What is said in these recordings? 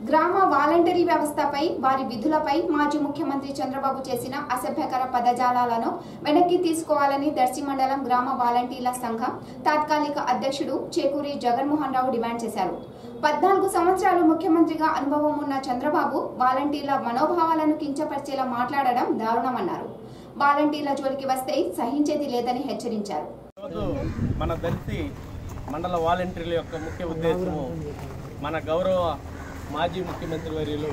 గ్రామ వాలంటరీ వ్యవస్థపై వారి విధులపై మాజీ ముఖ్యమంత్రి చంద్రబాబు చేసిన అసభ్యకర పదజాలాలను వెనక్కి తీసుకోవాలని దర్శి మండలం గ్రామ వాలంటీర్ల సంఘం తాత్కాలిక అధ్యక్షుడు చేకూరి జగన్మోహన్ రావు డిమాండ్ చేశారు పద్నాలుగు సంవత్సరాలు ముఖ్యమంత్రిగా అనుభవం ఉన్న చంద్రబాబు వాలంటీర్ల మనోభావాలను కించపరిచేలా మాట్లాడడం దారుణమన్నారు వాలంటీర్ల జోలికి వస్తే సహించేది లేదని హెచ్చరించారు ఈరోజు మన దళితి మండల వాలంటీర్ల యొక్క ముఖ్య ఉద్దేశము మన గౌరవ మాజీ ముఖ్యమంత్రి వర్యులు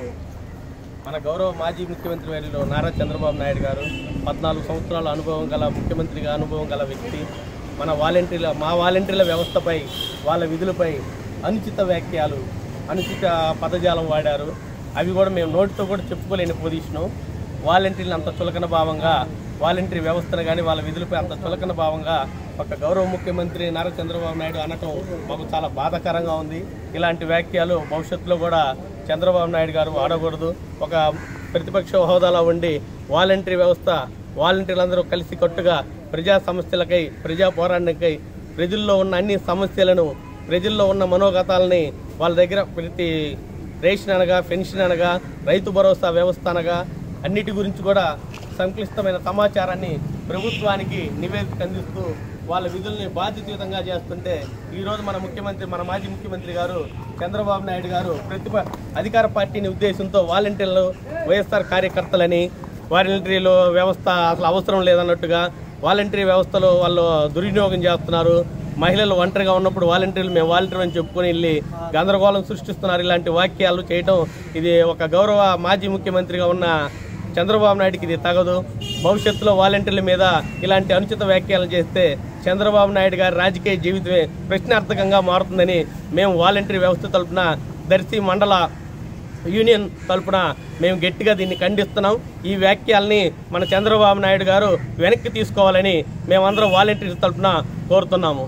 మన గౌరవ మాజీ ముఖ్యమంత్రి వర్యులు నారా చంద్రబాబు నాయుడు గారు పద్నాలుగు సంవత్సరాల అనుభవం గల ముఖ్యమంత్రిగా అనుభవం గల వ్యక్తి మన వాలంటీర్ల మా వాలంటీర్ల వ్యవస్థపై వాళ్ళ విధులపై అనుచిత వ్యాఖ్యలు అనుచిత పదజాలం వాడారు అవి కూడా మేము నోటితో కూడా చెప్పుకోలేని పొజిషను వాలంటీర్లు అంత చులకన భావంగా వాలంటీర్ వ్యవస్థను కానీ వాళ్ళ విధులపై అంత చులకన భావంగా ఒక గౌరవ ముఖ్యమంత్రి నారా చంద్రబాబు నాయుడు అనటం మాకు చాలా బాధాకరంగా ఉంది ఇలాంటి వ్యాఖ్యలు భవిష్యత్తులో కూడా చంద్రబాబు నాయుడు గారు వాడకూడదు ఒక ప్రతిపక్ష హోదాలో ఉండి వాలంటీర్ వ్యవస్థ వాలంటీర్లందరూ కలిసి కట్టుగా ప్రజా సమస్యలకై ప్రజా పోరాటానికై ప్రజల్లో ఉన్న అన్ని సమస్యలను ప్రజల్లో ఉన్న మనోగతాలని వాళ్ళ దగ్గర ప్రతి రేషన్ అనగా పెన్షన్ అనగా రైతు భరోసా వ్యవస్థ అనగా అన్నిటి గురించి కూడా సంక్లిష్టమైన సమాచారాన్ని ప్రభుత్వానికి నివేదిక అందిస్తూ వాళ్ళ విధుల్ని బాధ్యతయుతంగా చేస్తుంటే ఈరోజు మన ముఖ్యమంత్రి మన మాజీ ముఖ్యమంత్రి గారు చంద్రబాబు నాయుడు గారు ప్రతిప అధికార పార్టీని ఉద్దేశంతో వాలంటీర్లు వైఎస్ఆర్ కార్యకర్తలని వాలంటీర్లు వ్యవస్థ అసలు అవసరం లేదన్నట్టుగా వాలంటీర్ వ్యవస్థలో వాళ్ళు దుర్వినియోగం చేస్తున్నారు మహిళలు ఒంటరిగా ఉన్నప్పుడు వాలంటీర్లు మేము వాలంటీర్ అని చెప్పుకొని వెళ్ళి గందరగోళం సృష్టిస్తున్నారు ఇలాంటి వాక్యాలు చేయటం ఇది ఒక గౌరవ మాజీ ముఖ్యమంత్రిగా ఉన్న చంద్రబాబు నాయుడికి ఇది తగదు భవిష్యత్తులో వాలంటీర్ల మీద ఇలాంటి అనుచిత వ్యాఖ్యలు చేస్తే చంద్రబాబు నాయుడు గారి రాజకీయ జీవితమే ప్రశ్నార్థకంగా మారుతుందని మేము వాలంటీర్ వ్యవస్థ తరపున దర్శి మండల యూనియన్ తరపున మేము గట్టిగా దీన్ని ఖండిస్తున్నాం ఈ వ్యాఖ్యల్ని మన చంద్రబాబు నాయుడు గారు వెనక్కి తీసుకోవాలని మేమందరం వాలంటీర్ తరపున కోరుతున్నాము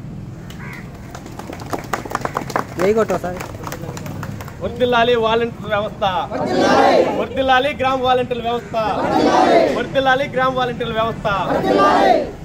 ఏ కొట్టా సార్ వర్దిల్లాలి వాలంటీర్ వ్యవస్థ వర్దిల్లాలి గ్రామ వాలంటీర్ వ్యవస్థ వర్దిల్లాలి గ్రామ వాలంటీర్ వ్యవస్థ